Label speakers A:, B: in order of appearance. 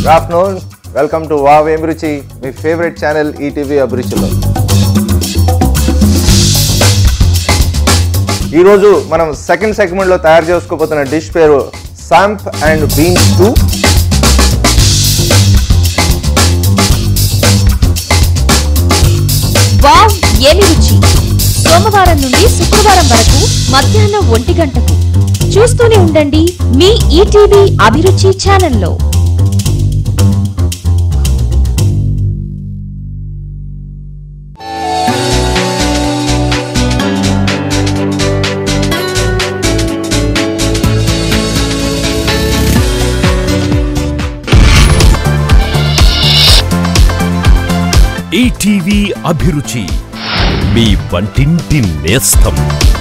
A: good afternoon welcome to wow ఏం రుచి మీ ఫేవరెట్ ఛానల్ ఈటీవీ అభిరుచిలో ఈరోజు మనం సెకండ్ సెగ్మెంట్లో తయారు చేసుకోబోతున్న డిష్ పేరు samp and beans too
B: wow ఏమి రుచి సోమవారం నుండి శుక్రవారం వరకు మధ్యాహ్నం ఒంటి గంటకు చూస్తూనే ఉండండి మీ ఈటీవీ అభిరుచి ఛానల్లో
C: ఈటీవీ అభిరుచి మీ వంటింటి నేస్తం